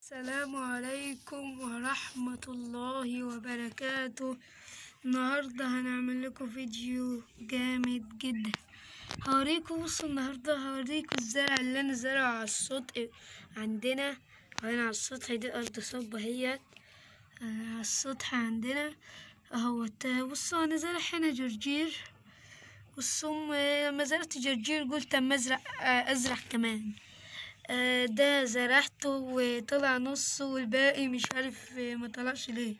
السلام عليكم ورحمة الله وبركاته النهاردة هنعمل لكم فيديو جامد جدا هوريكم بصوا النهاردة هوريكم الزرع اللي انا زرعه على السطح عندنا هنا على السطح دي ارض صبة هي على السطح عندنا اهوت بصوا انا زرع هنا جرجير بصوا لما زرعت جرجير قلت اما ازرع ازرع كمان آه، ده زرعته وطلع نص والباقي مش عارف ما طلعش ليه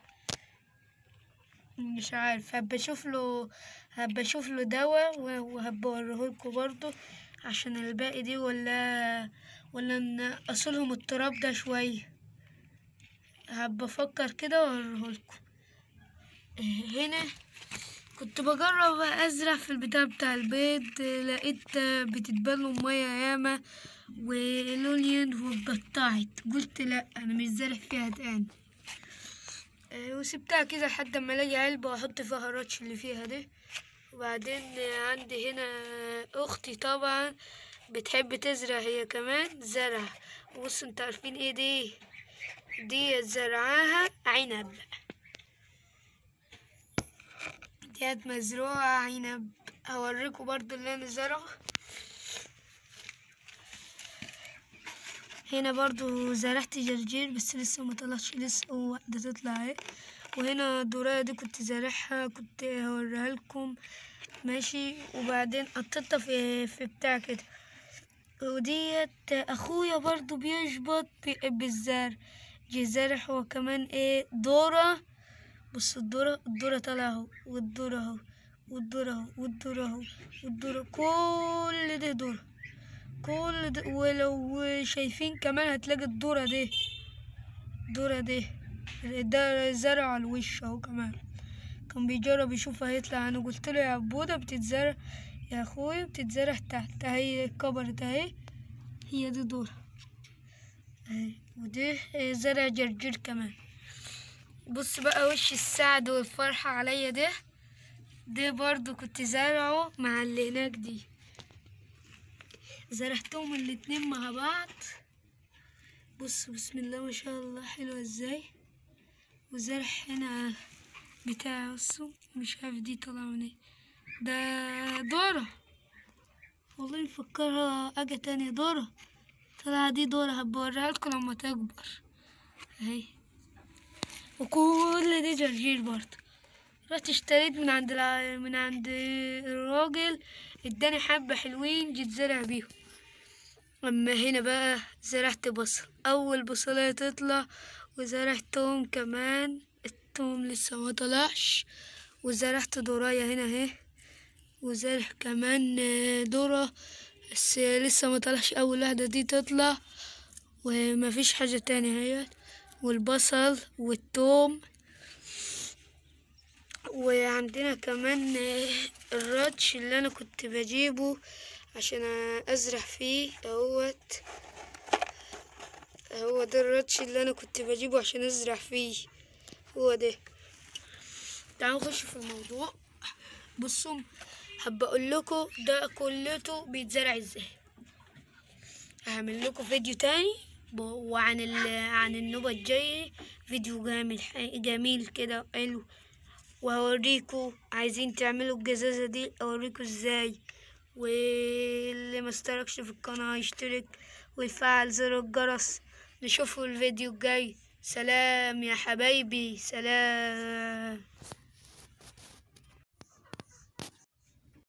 مش عارف هبقى اشوف له هبقى اشوف له دواء وهبقى اوريهولكوا برضو عشان الباقي دي ولا ولا نقصلهم التراب ده شوية هبقى افكر كده واوريهولكوا هنا كنت بجرب ازرع في البتاع بتاع البيض لقيت بتتبل ميه ياما ولونين واتقطعت قلت لا انا مش زارع فيها تاني وسبتها كده لحد ما الاقي علبه واحط فيها الراتش اللي فيها دي وبعدين عندي هنا اختي طبعا بتحب تزرع هي كمان زرع بص انت عارفين ايه دي دي زرعاها عنب ديت مزروعة عنب هوريكم برضو اللي انا زرعه هنا برضو زرعت جرجير بس لسه ما طلعش لسه واحدة تطلع اهي وهنا الدورية دي كنت زارعها كنت هوريها لكم ماشي وبعدين حطيتها في في بتاع كده وديت اخويا برضو بيشبط بيحب الزرع جه زارع هو كمان ايه دورة بص الدورة الدورة طالعة اهو والدورة اهو والدورة اهو والدورة اهو والدورة كل دي دورة كل ده ولو شايفين كمان هتلاقي الدورة دي الدورة دي ده زرع على الوش اهو كمان كان بيجرب يشوف هيطلع انا قلت له يا عبودة بتتزرع يا اخويا بتتزرع تحت اهي كبرت اهي هي دي دورة اهي ودي زرع جرجير كمان بص بقى وش السعد والفرحة عليا ده ده برضو كنت زارعه مع اللي هناك دي زرعتهم الاتنين مع بعض بص بسم الله ما شاء الله حلوة ازاي وزرع هنا بتاع بصوا مش عارف دي طالعة من ايه ده دورة والله مفكرها حاجة تانية دورة طلع دي دورة هبوريها لكم لما تكبر اهي وكل دي جرجير برضه رحت اشتريت من عند الع... من عند الراجل اداني حبة حلوين جيت زرع بيهم اما هنا بقى زرعت بصل اول بصلاية تطلع وزرعت توم كمان التوم لسه ما طلعش وزرعت دراية هنا اهي وزرع كمان ذرة بس لسه ما طلعش اول واحدة دي تطلع ومفيش حاجة تانية اهيت والبصل والثوم وعندنا كمان الراتش اللي انا كنت بجيبه عشان ازرع فيه اهوت هو ده الراتش اللي انا كنت بجيبه عشان ازرع فيه هو ده تعالوا نخش في الموضوع بصوا هبقى اقول لكم ده كلته بيتزرع ازاي هعمل لكم فيديو تاني وعن عن النوبة الجاية فيديو جامد جميل كده حلو وهوريكم عايزين تعملوا الجزازة دي اوريكم ازاي واللي ما اشتركش في القناة يشترك ويفعل زر الجرس نشوفوا الفيديو الجاي سلام يا حبايبي سلام